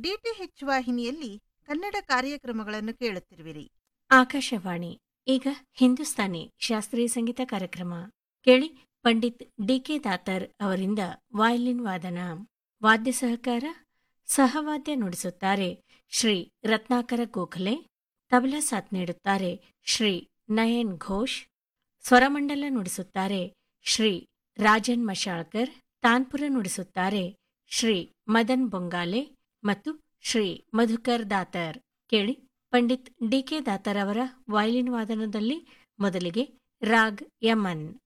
DTH ವಾಹಿನಿಯಲ್ಲಿ ಕನ್ನಡ ಕಾರ್ಯಕ್ರಮಗಳನ್ನು ಕೇಳುತ್ತಿರುವಿರಿ ಆಕಾಶವಾಣಿ ಈಗ ಹಿಂದೂಸ್ತಾನಿ ಶಾಸ್ತ್ರೀಯ ಸಂಗೀತ ಕಾರ್ಯಕ್ರಮ ಕೇಳಿ ಪಂಡಿತ್ ಡಿಕೆ ದಾತರ್ ಅವರಿಂದ ವಾಯಲಿನ್ ವಾದನ ವಾದ್ಯ ಸಹಕಾರ ಸಹವಾದ್ಯ ನುಡಿಸುತ್ತಾರೆ ಶ್ರೀ ರತ್ನಾಕರ ಗೋಖಲೆ ತಬಲಾ ಸಾಥ್ ನೀಡುತ್ತಾರೆ ಶ್ರೀ ನಯನ್ ಘೋಷ್ ಸ್ವರಮಂಡಲ ನುಡಿಸುತ್ತಾರೆ ಶ್ರೀ ರಾಜನ್ ಮಶಾಳ್ಕರ್ ತಾನ್ಪುರ ನುಡಿಸುತ್ತಾರೆ ಶ್ರೀ ಮದನ್ ಬೊಂಗಾಲೆ ಮತ್ತು ಶ್ರೀ ಮಧುಕರ್ ದಾತರ್ ಕೇಳಿ ಪಂಡಿತ್ ಡಿಕೆ ದಾತರ್ ಅವರ ವಯಲಿನ್ ವಾದನದಲ್ಲಿ ಮೊದಲಿಗೆ ರಾಗ್ ಯಮನ್